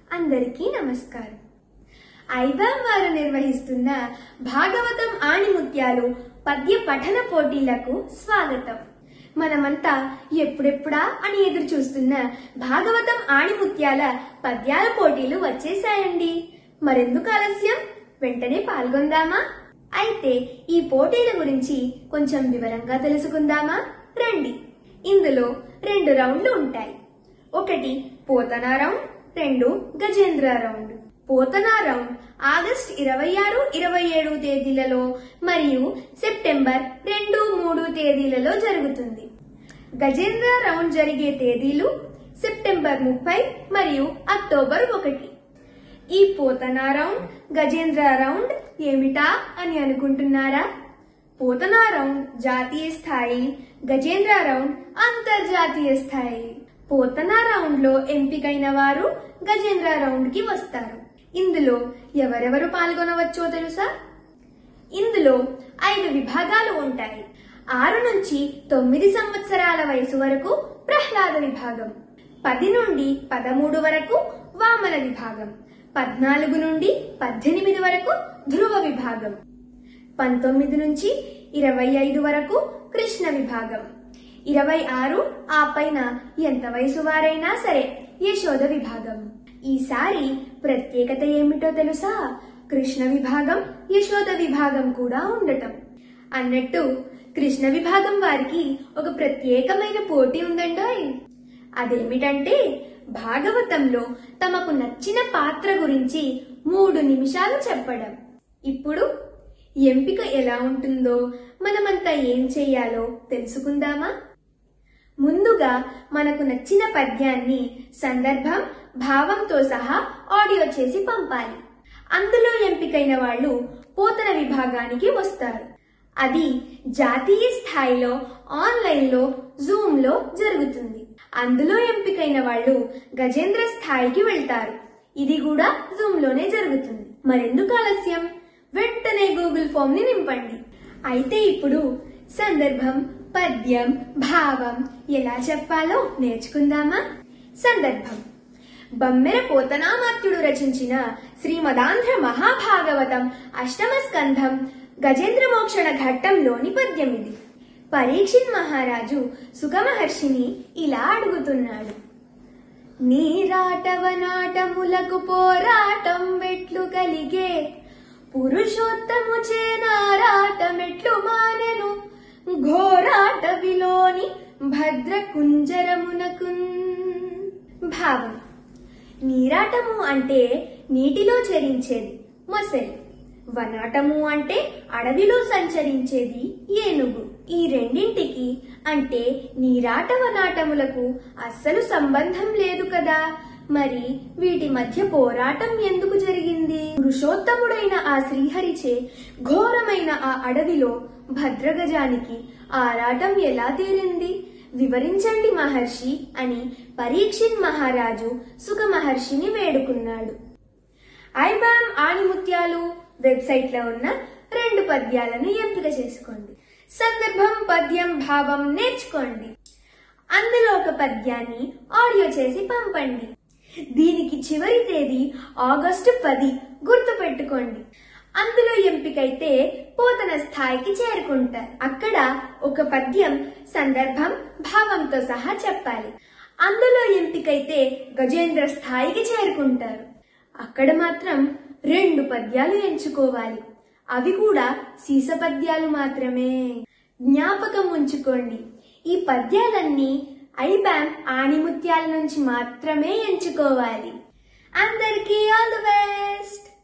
అందరికీ నమస్కారం ఐబామ్ వారు నిర్వహిస్తున్న భాగవతం ఆణిముత్యాలు పద్య పఠన పోటీలకు స్వాగతం మనమంతా ఎప్పుడెప్పుడా అని ఎదురు చూస్తున్న భాగవతం ఆణిముత్యాల పద్యాల పోటీలు వచ్చేసాయండి మరెందుకు ఆలస్యం వెంటనే పాల్గొందామా అయితే ఈ పోటీల గురించి కొంచెం వివరంగా తెలుసుకుందామా రండి ఇందులో రెండు రౌండ్లు ఉంటాయి ఒకటి పోతనా రౌండ్ రెండు Gajendra round Pothana round August ఇరవై ఆరు ఇరవై ఏడు తేదీలలో మరియు సెప్టెంబర్ రెండు మూడు తేదీలలో జరుగుతుంది గజేంద్ర రౌండ్ జరిగే తేదీలు సెప్టెంబర్ ముప్పై మరియు అక్టోబర్ ఒకటి ఈ పోతనా రౌండ్ గజేంద్ర రౌండ్ ఏమిటా అని అనుకుంటున్నారా పోతనా రౌండ్ జాతీయ స్థాయి గజేంద్ర రౌండ్ అంతర్జాతీయ స్థాయి పోతనా రౌండ్ లో ఎంపికైన వారు గజేంద్ర రౌండ్ కి వస్తారు ఇందులో ఎవరెవరు పాల్గొనవచ్చో తెలుసా ఇందులో ఐదు విభాగాలు ఉంటాయి ఆరు నుంచి తొమ్మిది సంవత్సరాల వయసు వరకు ప్రహ్లాద విభాగం పది నుండి పదమూడు వరకు వామన విభాగం పద్నాలుగు నుండి పద్దెనిమిది వరకు ధ్రువ విభాగం పంతొమ్మిది నుంచి ఇరవై ఐదు వరకు కృష్ణ విభాగం ఇరవై ఆరు ఆ పైన ఎంత వయసు వారైనా సరే యశోద విభాగం ఈసారి ప్రత్యేకత ఏమిటో తెలుసా కృష్ణ విభాగం యశోద విభాగం కూడా ఉండటం అన్నట్టు కృష్ణ విభాగం వారికి ఒక ప్రత్యేకమైన పోటీ ఉందండోయ్ అదేమిటంటే భాగవతంలో తమకు నచ్చిన పాత్ర గురించి మూడు నిమిషాలు చెప్పడం ఇప్పుడు ఎంపిక ఎలా ఉంటుందో మనమంతా ఏం చెయ్యాలో తెలుసుకుందామా ముందుగా మనకు నచ్చిన పద్యాన్ని సందర్భం భావంతో సహా ఆడియో చేసి పంపాలి అందులో ఎంపికైన వాళ్ళు పోతన విభాగానికి వస్తారు అది జాతీయ స్థాయిలో ఆన్లైన్లో జూమ్లో జరుగుతుంది అందులో ఎంపికైన వాళ్ళు గజేంద్ర స్థాయికి వెళ్తారు ఇది కూడా జూమ్లోనే జరుగుతుంది మరెందుకు ఆలస్యం వెంటనే గూగుల్ ఫామ్ ని నింపండి అయితే ఇప్పుడు సందర్భం పద్యం భావం ఎలా చెప్పాలో నేర్చుకుందామా సందర్భం బమ్మెర పోతనామాత్యుడు రచించిన శ్రీమదాంధ్ర మహాభాగవతం అష్టమ స్కంధం గజేంద్ర మోక్షణ ఘట్టంలోని పద్యం ఇది పరీక్షిత్ మహారాజు సుఖమహర్షిని ఇలా అడుగుతున్నాడు నీరాటవనాటములకు పోరాటం వెట్లు కలిగే పురుషోత్తము చేనారాటమెట్లు మానెను ఘోరాటవిలోని భద్ర కుంజరమునకు భావం నీరాటము అంటే నీటిలో చరించేది మొసలి వనాటము అంటే అడవిలో సంచరించేది ఏనుగు ఈ రెండింటికి అంటే నీరాట వనాటములకు అస్సలు సంబంధం లేదు కదా మరి వీటి మధ్య పోరాటం ఎందుకు జరిగింది పురుషోత్తముడైన ఆ శ్రీహరిచే ఘోరమైన ఆ అడవిలో భద్రగజానికి ఆరాటం ఎలా తీరింది వివరించండి మహర్షి అని పరీక్షిత్ మహారాజు సుఖ మహర్షిని వేడుకున్నాడు ఐబామ్ ఆణిముత్యాలు వెబ్సైట్ లో ఉన్న రెండు పద్యాలను ఎంపిక చేసుకోండి సందర్భం పద్యం భావం నేర్చుకోండి అందులో ఒక పద్యాన్ని ఆడియో చేసి పంపండి దీనికి చివరి తేదీ ఆగస్టు పది గుర్తు పెట్టుకోండి అందులో ఎంపికైతే పోతన స్థాయికి చేరుకుంటారు అక్కడ ఒక పద్యం సందర్భం భావంతో సహా చెప్పాలి అందులో ఎంపికైతే గజేంద్ర స్థాయికి చేరుకుంటారు అక్కడ మాత్రం రెండు పద్యాలు ఎంచుకోవాలి అవి కూడా సీస పద్యాలు మాత్రమే జ్ఞాపకం ఉంచుకోండి ఈ పద్యాలన్నీ ఐబామ్ ఆణిముత్యాల నుంచి మాత్రమే ఎంచుకోవాలి అందరికీ ఆల్ ది బెస్ట్